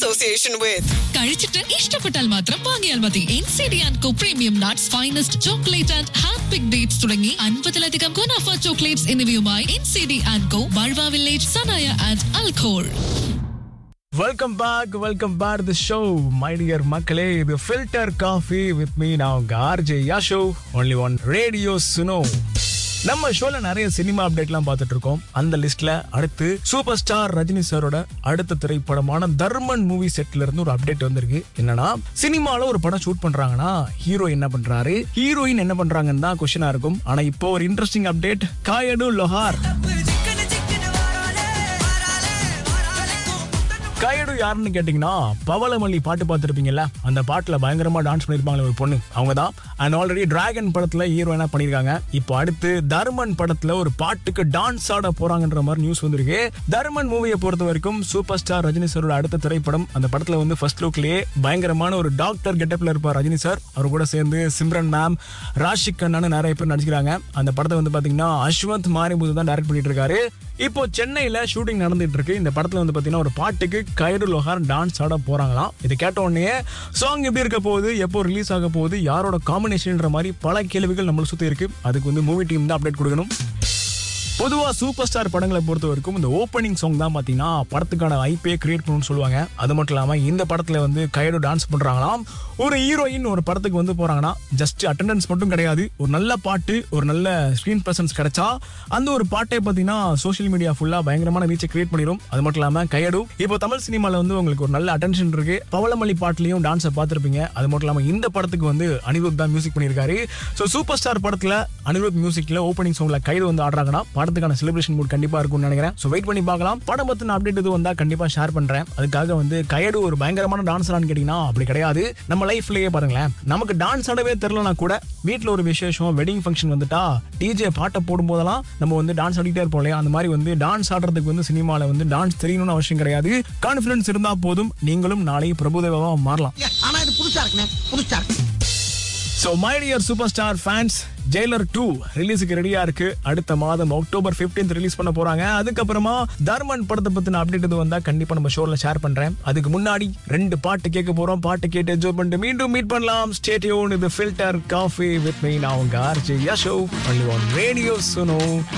association with. കഴിച്ചിട്ട് ഇഷ്ടപ്പെട്ടാൽ മാത്രം വാങ്ങിയാൽ മതി N C D and co premium nuts finest chocolate and hand pick dates തുടങ്ങി അൻപതിലധികം ഗുണാഫ ചോക്ലേറ്റ്സ് എന്നിവയുമായി N C D and co ബൾവ വില്ലേജ് സനായ and Al Khor welcome back welcome back the show my dear மக்களே இது ஃபில்டர் காஃபி வித் மீ நான் உங்க RJ Yasho only one radio Suno நம்ம ஷோல நிறைய சினிமா அப்டேட்லாம் பார்த்துட்டு இருக்கோம் அந்த லிஸ்ட்ல அடுத்து சூப்பர் ஸ்டார் ரஜினி சாரோட அடுத்த திரைப்படமான தர்மன் மூவி செட்ல இருந்து ஒரு அப்டேட் வந்திருக்கு என்னன்னா சினிமால ஒரு படம் ஷூட் பண்றாங்கன்னா ஹீரோ என்ன பண்றாரு ஹீரோயின் என்ன பண்றாங்கன்னு தான் கொஸ்டினா இருக்கும் ஆனா இப்போ ஒரு இன்ட்ரெஸ்டிங் அப்டேட் காயடு லொஹார் கையடு யாருன்னு கேட்டிங்கன்னா பவளமல்லி பாட்டு பார்த்துருப்பீங்கல்ல அந்த பாட்டில் பயங்கரமா டான்ஸ் பண்ணியிருப்பாங்களே ஒரு பொண்ணு அவங்க தான் அண்ட் ஆல்ரெடி டிராகன் படத்தில் ஹீரோயினா பண்ணியிருக்காங்க இப்போ அடுத்து தர்மன் படத்தில் ஒரு பாட்டுக்கு டான்ஸ் ஆட போறாங்கன்ற மாதிரி நியூஸ் வந்திருக்கு தர்மன் மூவியை பொறுத்த வரைக்கும் சூப்பர் ஸ்டார் ரஜினி சாரோட அடுத்த திரைப்படம் அந்த படத்தில் வந்து ஃபர்ஸ்ட் லுக்லேயே பயங்கரமான ஒரு டாக்டர் கெட்டப்ல இருப்பார் ரஜினி சார் அவர் கூட சேர்ந்து சிம்ரன் மேம் ராஷிக் கண்ணான்னு நிறைய பேர் நடிச்சுக்கிறாங்க அந்த படத்தை வந்து பாத்தீங்கன்னா அஸ்வந்த் மாரிமுது தான் டைரக்ட் பண்ணிட்டு இருக்காரு இப்போ சென்னையில ஷூட்டிங் நடந்துட்டு இருக்கு இந்த படத்துல வந்து பாத்தீங்கன்னா ஒரு பாட்டுக்கு கைரு லோஹார் டான்ஸ் ஆட போறாங்களாம் இது கேட்ட உடனே சாங் எப்படி இருக்க போகுது எப்போ ரிலீஸ் ஆக போகுது யாரோட காம்பினேஷன்ன்ற மாதிரி பல கேள்விகள் நம்மளை சுத்தி இருக்கு அதுக்கு வந்து மூவி டீம் தான் அப்டேட் கொடுக்கணும் பொதுவா சூப்பர் ஸ்டார் படங்களை பொறுத்த வரைக்கும் இந்த ஓப்பனிங் சாங் தான் பாத்தீங்கன்னா படத்துக்கான ஐப்பே கிரியேட் பண்ணணும்னு சொல்லுவாங்க அது மட்டும் இல்லாம இந்த படத்துல வந்து கையடு டான்ஸ் பண்றாங்களாம் ஒரு ஹீரோயின் ஒரு படத்துக்கு வந்து போறாங்கன்னா ஜஸ்ட் அட்டெண்டன்ஸ் மட்டும் கிடையாது ஒரு நல்ல பாட்டு ஒரு நல்ல ஸ்கிரீன் பிரசன்ஸ் கிடைச்சா அந்த ஒரு பாட்டை பாத்தீங்கன்னா சோஷியல் மீடியா ஃபுல்லா பயங்கரமான ரீச்சை கிரியேட் பண்ணிடும் அது மட்டும் இல்லாம கையடு இப்போ தமிழ் சினிமால வந்து உங்களுக்கு ஒரு நல்ல அட்டென்ஷன் இருக்கு பவளமல்லி பாட்டுலயும் டான்ஸை பார்த்திருப்பீங்க அது மட்டும் இல்லாம இந்த படத்துக்கு வந்து அனிருத் தான் மியூசிக் பண்ணியிருக்காரு ஸோ சூப்பர் ஸ்டார் படத்துல அனிருத் மியூசிக்ல ஓப்பனிங் சாங்ல கைடு வந்து ஆடுறாங்கன்னா படத்துக்கான செலிப்ரேஷன் மூட் கண்டிப்பா இருக்கும்னு நினைக்கிறேன் ஸோ வெயிட் பண்ணி பார்க்கலாம் படம் பத்தின அப்டேட் இது வந்தா கண்டிப்பா ஷேர் பண்றேன் அதுக்காக வந்து கையடு ஒரு பயங்கரமான டான்ஸரான்னு கேட்டீங்கன்னா அப்படி கிடையாது நம்ம லைஃப்லயே பாருங்களேன் நமக்கு டான்ஸ் ஆடவே தெரியலனா கூட வீட்டில் ஒரு விசேஷம் வெட்டிங் ஃபங்க்ஷன் வந்துட்டா டிஜே பாட்டை போடும் போதெல்லாம் நம்ம வந்து டான்ஸ் ஆடிட்டே இருப்போம் இல்லையா அந்த மாதிரி வந்து டான்ஸ் ஆடுறதுக்கு வந்து சினிமாவில் வந்து டான்ஸ் தெரியணும்னு அவசியம் கிடையாது கான்ஃபிடன்ஸ் இருந்தா போதும் நீங்களும் நாளை பிரபுதேவாவா மாறலாம் ஆனா இது புதுசா இருக்குண்ணே புதுசா இருக்கு so my dear super star fans Jailer two ரிலீஸுக்கு ரெடியா இருக்கு அடுத்த மாதம் அக்டோபர் 15th ரிலீஸ் பண்ண போறாங்க அதுக்கப்புறமா தர்மன் படத்தை பத்தின அப்டேட் இது வந்தா கண்டிப்பா நம்ம ஷோல ஷேர் பண்றேன் அதுக்கு முன்னாடி ரெண்டு பாட்டு கேட்க போறோம் பாட்டு கேட்டு என்ஜாய் பண்ணிட்டு மீண்டும் மீட் பண்ணலாம் ஸ்டேடியோன் இது ஃபில்டர் காஃபி வித் மீ நான் உங்க RJ Yasho only one radio சுனோ